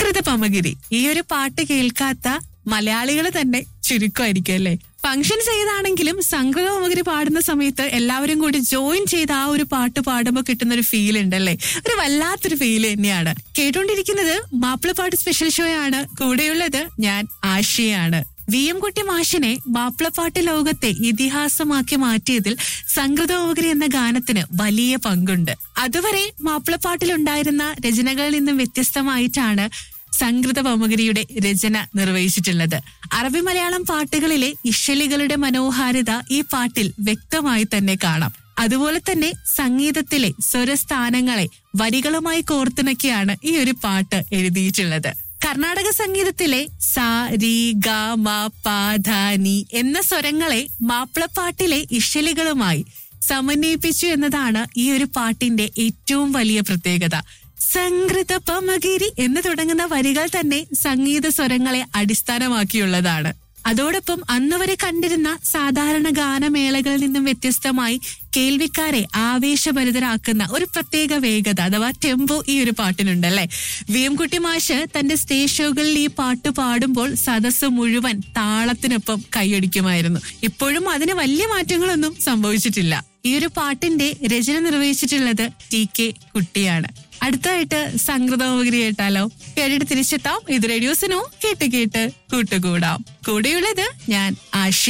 സംസ്കൃത പമഗിരി ഈ ഒരു പാട്ട് കേൾക്കാത്ത മലയാളികൾ തന്നെ ചുരുക്കമായിരിക്കും അല്ലേ ഫംഗ്ഷൻ ചെയ്താണെങ്കിലും സംസ്കൃത പമഗിരി പാടുന്ന സമയത്ത് എല്ലാവരും കൂടി ജോയിൻ ചെയ്ത് ആ ഒരു പാട്ട് പാടുമ്പോൾ കിട്ടുന്ന ഒരു ഫീൽ ഉണ്ടല്ലേ ഒരു വല്ലാത്തൊരു ഫീൽ തന്നെയാണ് കേട്ടോണ്ടിരിക്കുന്നത് മാപ്പിളപ്പാട്ട് സ്പെഷ്യൽ ഷോ ആണ് കൂടെയുള്ളത് ഞാൻ ആശയാണ് വി എം കുട്ടി മാഷിനെ മാപ്പിളപ്പാട്ട് ലോകത്തെ ഇതിഹാസമാക്കി മാറ്റിയതിൽ സംഗൃതോപകരി എന്ന ഗാനത്തിന് വലിയ പങ്കുണ്ട് അതുവരെ മാപ്പിളപ്പാട്ടിലുണ്ടായിരുന്ന രചനകളിൽ നിന്നും വ്യത്യസ്തമായിട്ടാണ് സംഗൃത പമകരിയുടെ രചന നിർവഹിച്ചിട്ടുള്ളത് അറബി മലയാളം പാട്ടുകളിലെ ഇഷലികളുടെ മനോഹാരിത ഈ പാട്ടിൽ വ്യക്തമായി തന്നെ കാണാം അതുപോലെ തന്നെ സംഗീതത്തിലെ സ്വരസ്ഥാനങ്ങളെ വരികളുമായി കോർത്തിണക്കിയാണ് ഈ ഒരു പാട്ട് എഴുതിയിട്ടുള്ളത് കർണാടക സംഗീതത്തിലെ സാ രി ഗ മ പ ധ നി എന്ന സ്വരങ്ങളെ മാപ്പിളപ്പാട്ടിലെ ഇഷലികളുമായി സമന്വയിപ്പിച്ചു എന്നതാണ് ഈ ഒരു പാട്ടിന്റെ ഏറ്റവും വലിയ പ്രത്യേകത സംഗൃത പമഗിരി എന്ന് തുടങ്ങുന്ന വരികൾ തന്നെ സംഗീത സ്വരങ്ങളെ അടിസ്ഥാനമാക്കിയുള്ളതാണ് അതോടൊപ്പം അന്നുവരെ കണ്ടിരുന്ന സാധാരണ ഗാനമേളകളിൽ നിന്നും വ്യത്യസ്തമായി കേൾവിക്കാരെ ആവേശഭരിതരാക്കുന്ന ഒരു പ്രത്യേക വേഗത അഥവാ ടെമ്പോ ഈ ഒരു പാട്ടിനുണ്ടല്ലേ വി എം കുട്ടി മാഷ് തന്റെ സ്റ്റേജ് ഷോകളിൽ ഈ പാട്ട് പാടുമ്പോൾ സദസ്സ് മുഴുവൻ താളത്തിനൊപ്പം കൈയടിക്കുമായിരുന്നു ഇപ്പോഴും അതിന് വലിയ മാറ്റങ്ങളൊന്നും സംഭവിച്ചിട്ടില്ല ഈ ഒരു പാട്ടിന്റെ രചന നിർവഹിച്ചിട്ടുള്ളത് ടി കെ കുട്ടിയാണ് അടുത്തായിട്ട് സംഗൃതോപകരി കേട്ടാലോ കേട്ടിട്ട് തിരിച്ചെത്താം ഇത് റേഡിയോസിനോ കേട്ട് കേട്ട് കൂട്ടുകൂടാം കൂടെയുള്ളത് ഞാൻ ആശി